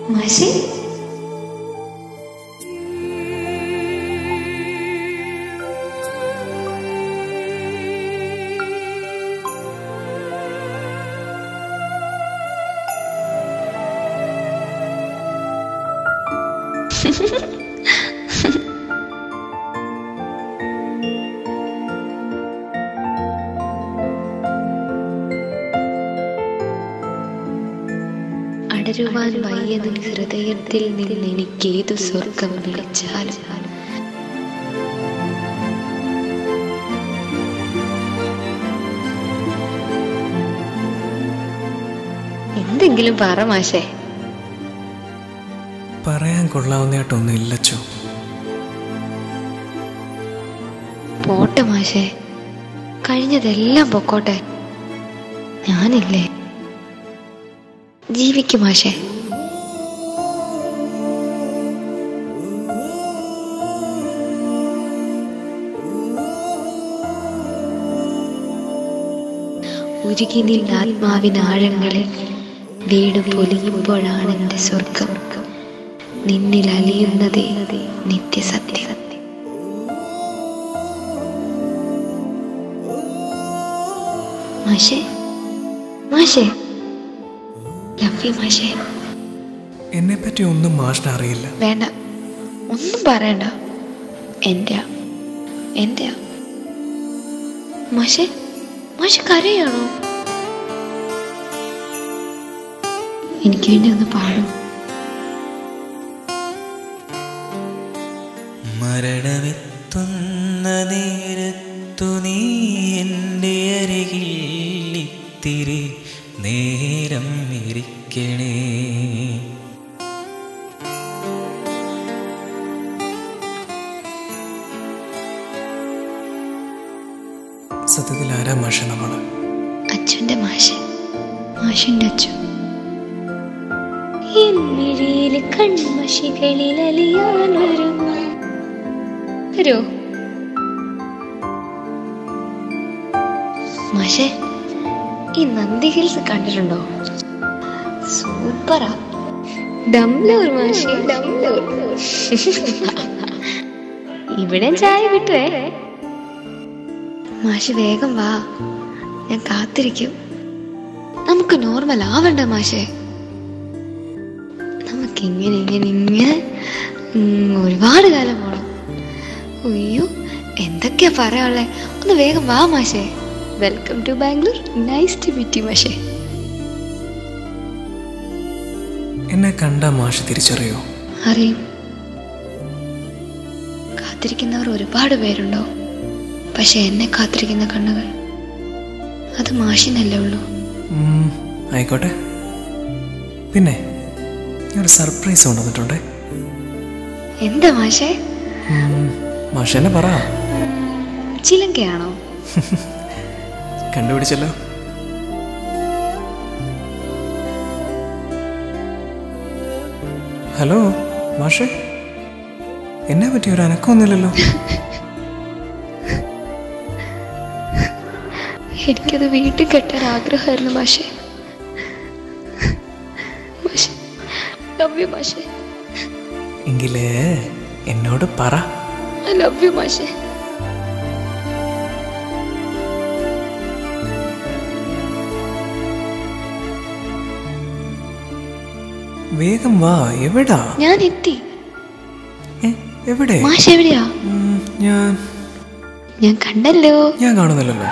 മാഷേ അടരുവാൻ വയ്യതിൻ ഹൃദയത്തിൽ നിന്ന് എനിക്കേതു സ്വർഗം വിളിച്ചാലും എന്തെങ്കിലും പറ മാഷേ പറയാൻ കൊള്ളാവുന്നതായിട്ടൊന്നും ഇല്ലച്ചോ പോട്ടെ മാഷേ കഴിഞ്ഞതെല്ലാം പൊക്കോട്ടെ ഞാനില്ലേ ജീവിക്കും മാഷേ ഉരുകി നിന്ന ആത്മാവിനാഴങ്ങളിൽ വീട് പൊലിയുമ്പോഴാണ് എൻ്റെ സ്വർഗം നിന്നിൽ അലിയുന്നതേ നിത്യസത്യം മാഷേ മാഷേ ലവ് യു മാഷേ എന്നെ പറ്റി ഒന്നും മാഷിന് അറിയില്ല വേണ്ട ഒന്നും പറയണ്ട എൻ്റെ എൻ്റെ മാഷേ മാഷ് കരയാണോ എനിക്ക് വേണ്ടി ഒന്ന് പാടും മരണമെത്തുന്ന നേരത്തു നീ എൻ്റെ അരികിൽ ഇത്തിരി നേരം ഇരിക്കണേ സത്യത്തിൽ ആരാ മാഷ നമ്മള് അച്ഛൻ്റെ മാഷ് മാഷിൻ്റെ അച്ഛൻ എന്നിഴിയിലെ കൺമഷികളിൽ അലിയാൻ വരുന്നു വരോ മാഷേ ഈ നന്ദി ഹിൽസ് കണ്ടിട്ടുണ്ടോ സൂപ്പറാ ഡംലൂർ മാഷേ ഡംലൂർ ഇവിടെ ചായ കിട്ടുവേ മാഷ് വേഗം വാ ഞാൻ കാത്തിരിക്കും നമുക്ക് നോർമൽ ആവണ്ട മാഷേ നമുക്ക് ഇങ്ങനെ ഇങ്ങനെ ഇങ്ങനെ ഉം, ഒരുപാട് കാലം പോണം അയ്യോ എന്തൊക്കെയാ പറയാനുള്ളേ ഒന്ന് വേഗം വാ മാഷേ welcome to Bangalore nice to meet you മാഷേ എന്നെ കണ്ട മാഷ് തിരിച്ചറിയോ അറിയും കാത്തിരിക്കുന്നവർ ഒരുപാട് പേരുണ്ടോ പക്ഷെ എന്നെ കാത്തിരിക്കുന്ന കണ്ണുകൾ അത് മാഷിനല്ലേ ഉള്ളൂ ഉം, ആയിക്കോട്ടെ പിന്നെ ഞാനൊരു സർപ്രൈസ് കൊണ്ടുവന്നിട്ടുണ്ടേ എന്താ മാഷേ ഉം, മാഷ് എന്നെ പറ ചിലങ്കയാണോ കണ്ടുപിടിച്ചല്ലോ ഹലോ മാഷേ എന്നെ പറ്റി ഒരു അനക്കമൊന്നുമില്ലല്ലോ എനിക്കത് വീട്ടിൽ കെട്ടാൻ ആഗ്രഹമായിരുന്നു മാഷേ മാഷേ ലവ് യു മാഷേ എങ്കിലേ എന്നോട് പറ ഐ ലവ് യു മാഷേ വേഗം വാ എവിടാ ഞാൻ എത്തി ഏ, എവിടെ മാഷ് എവിടെയാ ഉം, ഞാൻ ഞാൻ കണ്ടല്ലോ ഞാൻ കാണുന്നില്ലല്ലോ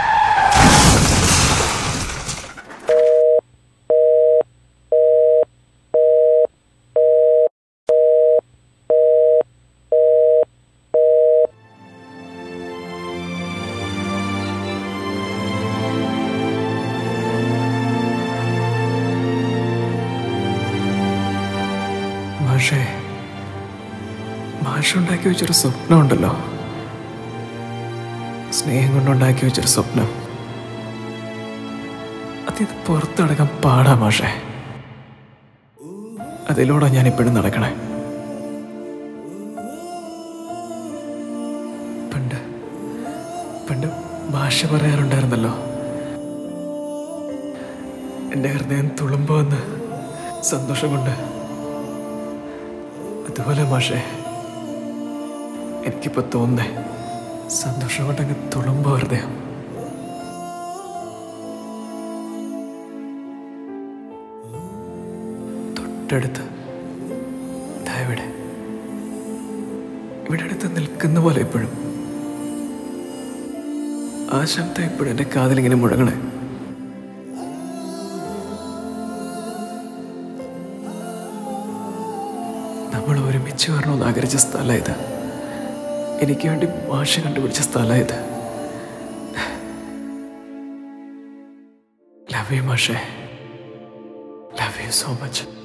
മാഷേ മാഷുണ്ടാക്കി വെച്ചൊരു സ്വപ്നം ഉണ്ടല്ലോ സ്നേഹം കൊണ്ടുണ്ടാക്കി വെച്ചൊരു സ്വപ്നം അതിത് പുറത്തടക്കാൻ പാടാ മാഷേ അതിലൂടെ ഞാൻ ഇപ്പോഴും നടക്കണേ പണ്ട് പണ്ട് ഭാഷ പറയാറുണ്ടായിരുന്നല്ലോ എൻ്റെ ഹൃദയം തുളുമ്പുവെന്ന് സന്തോഷം കൊണ്ട് അതുപോലെ മാഷേ എനിക്കിപ്പോ തോന്നേ സന്തോഷം കൊണ്ടങ്ങ് തുളുമ്പ വെറുതെ തൊട്ടടുത്ത് ദാ ഇവിടെ ഇവിടെ അടുത്ത് നിൽക്കുന്ന പോലെ ഇപ്പോഴും ആ ശബ്ദം ഇപ്പോഴും എൻ്റെ കാതിലിങ്ങനെ മുഴങ്ങണേ നമ്മൾ ഒരുമിച്ച് വരണമെന്ന് ആഗ്രഹിച്ച സ്ഥലം ഇത് എനിക്ക് വേണ്ടി ഭാഷ കണ്ടുപിടിച്ച സ്ഥലം ഇത് ലവ് യു മാഷേ ലവ് യു സോ മച്ച്